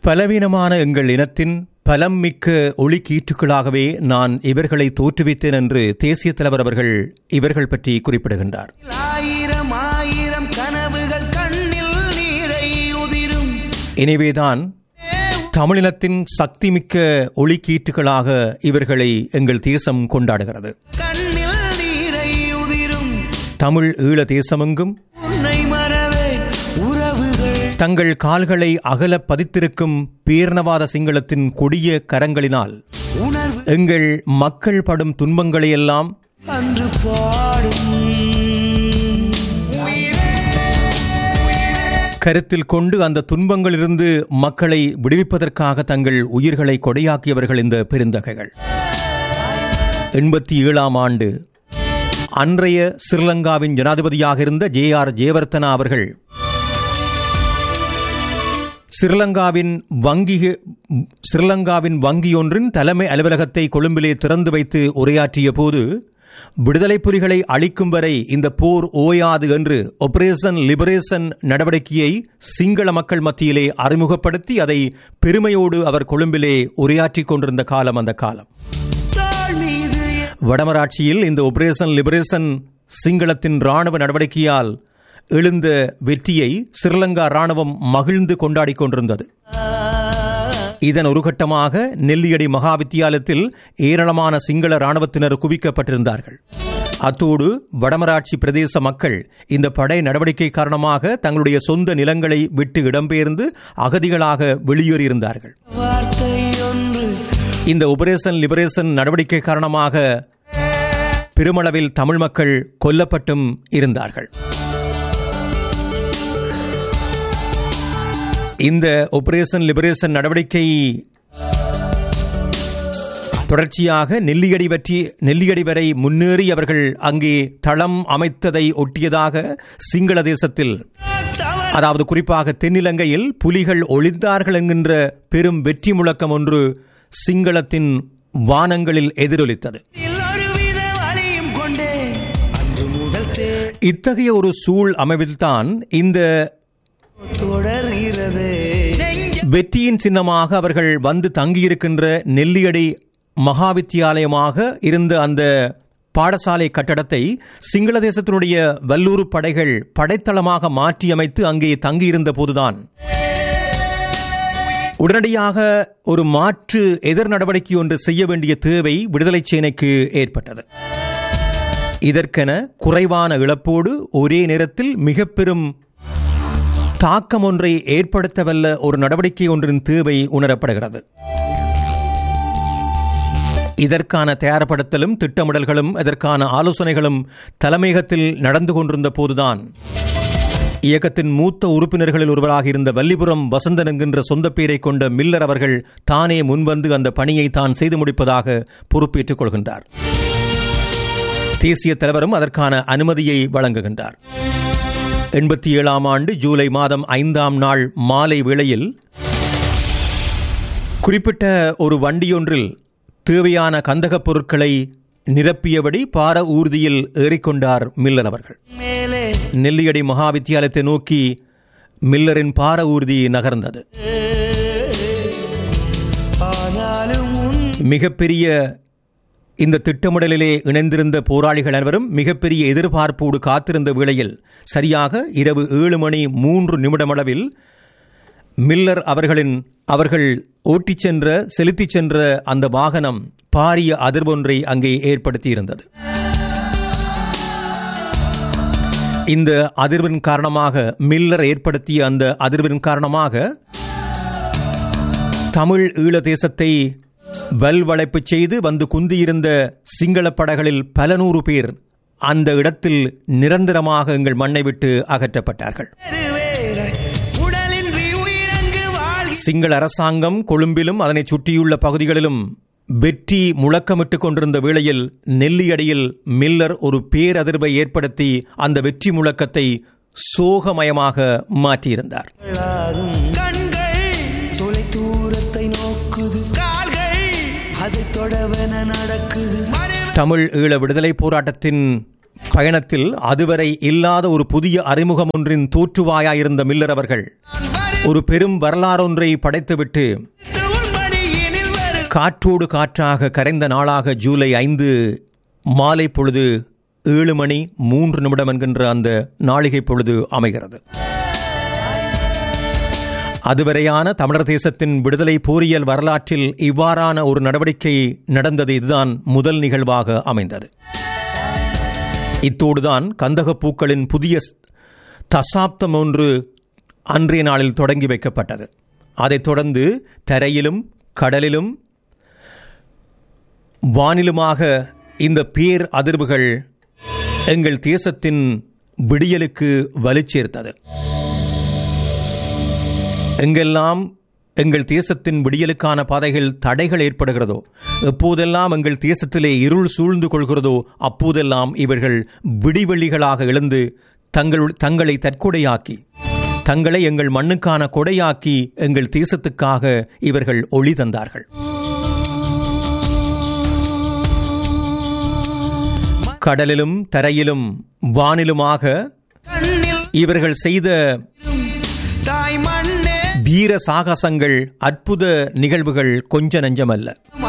பலவீனமான எங்கள் இனத்தின் பலம் மிக்க ஒளிக்கீற்றுக்களாகவே நான் இவர்களை தோற்றுவித்தேன் என்று தேசிய தலைவர் அவர்கள் இவர்கள் பற்றி குறிப்பிடுகின்றார் ஆயிரம் ஆயிரம் கனவுகள் கண்ணில் நீரை உதிரும் எனவேதான் தமிழினத்தின் சக்திமிக்க ஒளிக்கீற்றுகளாக இவர்களை எங்கள் தேசம் கொண்டாடுகிறது கண்ணில் நீரை உதிரும் தமிழ் ஈழ தேசமெங்கும் உன்னை மறவே உறவுகள் தங்கள் கால்களை அகல பதித்திருக்கும் பேர்ணவாத சிங்களத்தின் கொடிய கரங்களினால் உணர்வு எங்கள் மக்கள் படும் துன்பங்களையெல்லாம் அன்று பாடும் கருத்தில் கொண்டு அந்த துன்பங்களிலிருந்து மக்களை விடுவிப்பதற்காக தங்கள் உயிர்களை கொடையாக்கியவர்கள் இந்த பெருந்தகைகள் எண்பத்தி ஏழாம் ஆண்டு அன்றைய ஸ்ரீலங்காவின் ஜனாதிபதியாக இருந்த ஜே ஆர் ஜெயவர்த்தனா அவர்கள் ஸ்ரீலங்காவின் வங்கி ஸ்ரீலங்காவின் வங்கியொன்றின் தலைமை அலுவலகத்தை கொழும்பிலே திறந்து வைத்து உரையாற்றிய போது விடுதலை புலிகளை அழிக்கும் வரை இந்த போர் ஓயாது என்று ஆபரேஷன் லிபரேஷன் நடவடிக்கையை சிங்கள மக்கள் மத்தியிலே அறிமுகப்படுத்தி அதை பெருமையோடு அவர் கொழும்பிலே உரையாற்றிக் கொண்டிருந்த காலம் அந்த காலம் தாழ் மீது வடமராட்சியில் இந்த ஆபரேஷன் லிபரேஷன் சிங்களத்தின் ராணுவ நடவடிக்கையால் எழுந்த வெற்றியை ஸ்ரீலங்கா ராணுவம் மகிழ்ந்து கொண்டாடிக் கொண்டிருந்தது இதன் ஒரு கட்டமாக நெல்லியடி மகா வித்தியாலயத்தில் ஏராளமான சிங்கள ராணுவத்தினர் குவிக்கப்பட்டிருந்தார்கள் அத்தோடு வடமராட்சி பிரதேச மக்கள் இந்த படை நடவடிக்கை காரணமாக தங்களுடைய சொந்த நிலங்களை விட்டு இடம்பெயர்ந்து அகதிகளாக வெளியேறியிருந்தார்கள் வார்த்தை ஒன்று இந்த ஆபரேஷன் லிபரேஷன் நடவடிக்கை காரணமாக பெருமளவில் தமிழ் மக்கள் கொல்லப்பட்டும் இருந்தார்கள் இந்த ஆபரேஷன் லிபரேஷன் நடவடிக்கை தொடர்ச்சியாக நெல்லியடி பற்றி நெல்லியடி வரை முன்னேறி அவர்கள் அங்கே தளம் அமைத்ததை ஒட்டியதாக சிங்கள தேசத்தில் அதாவது குறிப்பாக தென்னிலங்கையில் புலிகள் ஒளிந்தார்கள் என்கின்ற பெரும் வெற்றி முழக்கம் ஒன்று சிங்களத்தின் வானங்களில் எதிரொலித்தது ஒருவித வழியும் கொண்டே அன்று முதல் தே இத்தகைய ஒரு சூழ் அமைவில்தான் இந்த தொடர்கிறது வெற்றியின் சின்னமாக அவர்கள் வந்து தங்கியிருக்கின்ற நெல்லியடி மகாவித்தியாலயமாக இருந்த அந்த பாடசாலை கட்டடத்தை சிங்கள தேசத்தினுடைய வல்லூறு படைகள் படைத்தளமாக மாற்றியமைத்து அங்கே தங்கியிருந்த போதுதான் உடனடியாக ஒரு மாற்று எதிர் நடவடிக்கை ஒன்று செய்ய வேண்டிய தேவை விடுதலை சேனைக்கு ஏற்பட்டது இதற்கென குறைவான இழப்போடு ஒரே நேரத்தில் மிக பெரும் தாக்கம் ஒன்றை ஏற்படுத்தவல்ல ஒரு நடவடிக்கை ஒன்றின் தேவை உணரப்படுகிறது இதற்கான தயார்படுத்தலும் திட்டமிடல்களும் இதற்கான ஆலோசனைகளும் தலைமையகத்தில் நடந்து கொண்டிருந்த போதுதான் இயக்கத்தின் மூத்த உறுப்பினர்களில் ஒருவராக இருந்த வல்லிபுரம் வசந்தன் என்கின்ற சொந்த பெயரை கொண்ட மில்லர் அவர்கள் தானே முன்வந்து அந்த பணியை தான் செய்து முடிப்பதாக பொறுப்பேற்றுக் கொள்கின்றார் தேசிய தலைவரும் அதற்கான அனுமதியை வழங்குகின்றார் எண்பத்தி ஏழாம் ஆண்டு ஜூலை மாதம் ஐந்தாம் நாள் மாலை வேளையில் குறிப்பிட்ட ஒரு வண்டியொன்றில் தேவையான கந்தகப் பொருட்களை நிரப்பியபடி பார ஊர்தியில் ஏறிக்கொண்டார் மில்லர் அவர்கள் மேலே நெல்லியடி மகா வித்தியாலயத்தை நோக்கி மில்லரின் பார ஊர்தி நகர்ந்தது ஆனாலும் உன் மிகப்பெரிய இந்த திட்டமிடலிலே இணைந்திருந்த போராளிகள் அனைவரும் மிகப்பெரிய எதிர்பார்ப்போடு காத்திருந்த வேளையில் சரியாக இரவு ஏழு மணி மூன்று நிமிடமளவில் மில்லர் அவர்களின் அவர்கள் ஓட்டிச் சென்ற செலுத்திச் சென்ற அந்த வாகனம் பாரிய அதிர்வொன்றை அங்கே ஏற்படுத்தியிருந்தது இந்த அதிர்வின் காரணமாக மில்லர் ஏற்படுத்திய அந்த அதிர்வின் காரணமாக தமிழ் ஈழ தேசத்தை வல்வளைப்பு செய்து வந்து குந்தியிருந்த சிங்கள படைகளில் பல நூறு பேர் அந்த இடத்தில் நிரந்தரமாக எங்கள் மண்ணை விட்டு அகற்றப்பட்டார்கள் வேற உடலின்றி உயிரங்கு வாழ் சிங்கள அரசாங்கம் கொழும்பிலும் அதனைச் சுற்றியுள்ள பகுதிகளிலும் வெற்றி முழக்கமிட்டுக் கொண்டிருந்த வேளையில் நெல்லியடியில் மில்லர் ஒரு பேரதிர்வை ஏற்படுத்தி அந்த வெற்றி முழக்கத்தை சோகமயமாக மாற்றியிருந்தார் ஆகும் கண்கள் தொலை தூரத்தை நோக்குது கால்கள் அதை தொடவென நடக்குது மறைவு தமிழ் ஈழ விடுதலை போராட்டத்தின் பயணத்தில் அதுவரை இல்லாத ஒரு புதிய அறிமுகம் ஒன்றின் தோற்றுவாயாயிருந்த மில்லர் அவர்கள் வரை ஒரு பெரும் வரலாறொன்றை படைத்துவிட்டு உன் மடியினில் வரும் காற்றோடு காற்றாக கரைந்த நாளாக ஜூலை ஐந்து மாலை பொழுது ஏழு மணி மூன்று நிமிடம் என்கின்ற அந்த நாளிகை பொழுது அமைகிறது அதுவரையான தமிழர் தேசத்தின் விடுதலை போரியல் வரலாற்றில் இவ்வாறான ஒரு நடவடிக்கை நடந்தது இதுதான் முதல் நிகழ்வாக அமைந்தது இத்தோடுதான் கந்தகப்பூக்களின் புதிய ஸ்- தசாப்தம் ஒன்று அன்றைய நாளில் தொடங்கி வைக்கப்பட்டது அதைத் தொடர்ந்து தரையிலும் கடலிலும் வானிலுமாக இந்த பேர் அதிர்வுகள் எங்கள் தேசத்தின் விடியலுக்கு வலுச்சேர்த்தது எங்கெல்லாம் எங்கள் தேசத்தின் விடியலுக்கான பாதைகள் தடைகள் ஏற்படுகிறதோ எப்போதெல்லாம் எங்கள் தேசத்திலே இருள் சூழ்ந்து கொள்கிறதோ அப்போதெல்லாம் இவர்கள் விடிவெள்ளிகளாக எழுந்து தங்கள் தங்களை தற்கொடையாக்கி தங்களை எங்கள் மண்ணுக்கான கொடையாக்கி எங்கள் தேசத்துக்காக இவர்கள் ஒளி தந்தார்கள் கடலிலும் தரையிலும் வானிலுமாக கண்ணில் இவர்கள் செய்த தாய் மண்ணே வீர சாகசங்கள் அற்புத நிகழ்வுகள் கொஞ்ச நஞ்சமல்ல